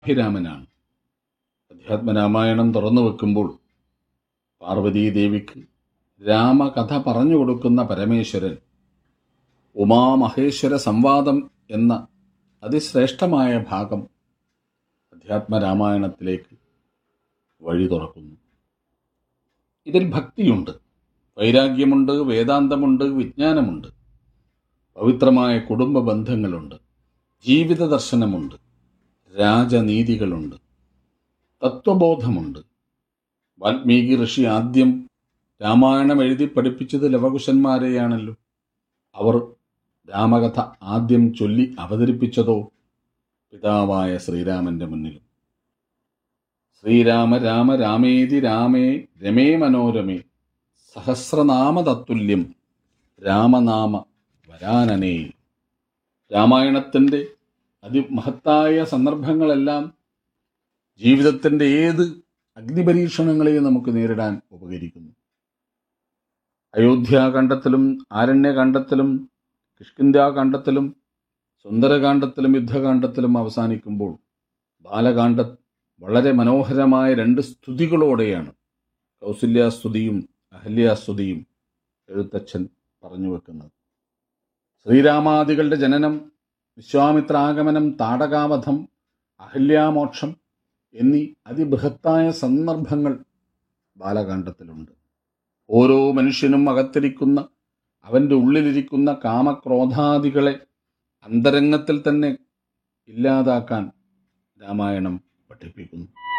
അഭിരാമനാണ് അധ്യാത്മരാമായണം തുറന്നു വെക്കുമ്പോൾ പാർവതീദേവിക്ക് രാമകഥ പറഞ്ഞു കൊടുക്കുന്ന പരമേശ്വരൻ ഉമാമഹേശ്വര സംവാദം എന്ന അതിശ്രേഷ്ഠമായ ഭാഗം അധ്യാത്മരാമായണത്തിലേക്ക് വഴി തുറക്കുന്നു ഇതിൽ ഭക്തിയുണ്ട് വൈരാഗ്യമുണ്ട് വേദാന്തമുണ്ട് വിജ്ഞാനമുണ്ട് പവിത്രമായ കുടുംബ ബന്ധങ്ങളുണ്ട് ജീവിത ദർശനമുണ്ട് രാജനീതികളുണ്ട് തത്വബോധമുണ്ട് വാൽമീകി ഋഷി ആദ്യം രാമായണം എഴുതി പഠിപ്പിച്ചത് ലവകുശന്മാരെയാണല്ലോ അവർ രാമകഥ ആദ്യം ചൊല്ലി അവതരിപ്പിച്ചതോ പിതാവായ ശ്രീരാമന്റെ മുന്നിലും ശ്രീരാമ രാമ രാമേതി രാമേ രമേ മനോരമേ സഹസ്രനാമ തത്തുല്യം രാമനാമ വരാനനേ രാമായണത്തിൻ്റെ അതിമഹത്തായ സന്ദർഭങ്ങളെല്ലാം ജീവിതത്തിൻ്റെ ഏത് അഗ്നിപരീക്ഷണങ്ങളെയും നമുക്ക് നേരിടാൻ ഉപകരിക്കുന്നു അയോധ്യാകാന്ഡത്തിലും ആരണ്യകാന്ഡത്തിലും കിഷ്കിന്ധ്യാകാന്ഡത്തിലും സുന്ദരകാന്ഡത്തിലും യുദ്ധകാന്ഡത്തിലും അവസാനിക്കുമ്പോൾ ബാലകാന്ഡ വളരെ മനോഹരമായ രണ്ട് സ്തുതികളോടെയാണ് കൗസല്യാസ്തുതിയും അഹല്യാസ്തുതിയും എഴുത്തച്ഛൻ പറഞ്ഞു വെക്കുന്നത് ശ്രീരാമാദികളുടെ ജനനം വിശ്വാമിത്രാഗമനം താടകാവധം അഹല്യാമോക്ഷം എന്നീ അതിബൃഹത്തായ സന്ദർഭങ്ങൾ ബാലകാന്ഡത്തിലുണ്ട് ഓരോ മനുഷ്യനും അകത്തിരിക്കുന്ന അവൻ്റെ ഉള്ളിലിരിക്കുന്ന കാമക്രോധാദികളെ അന്തരംഗത്തിൽ തന്നെ ഇല്ലാതാക്കാൻ രാമായണം പഠിപ്പിക്കുന്നു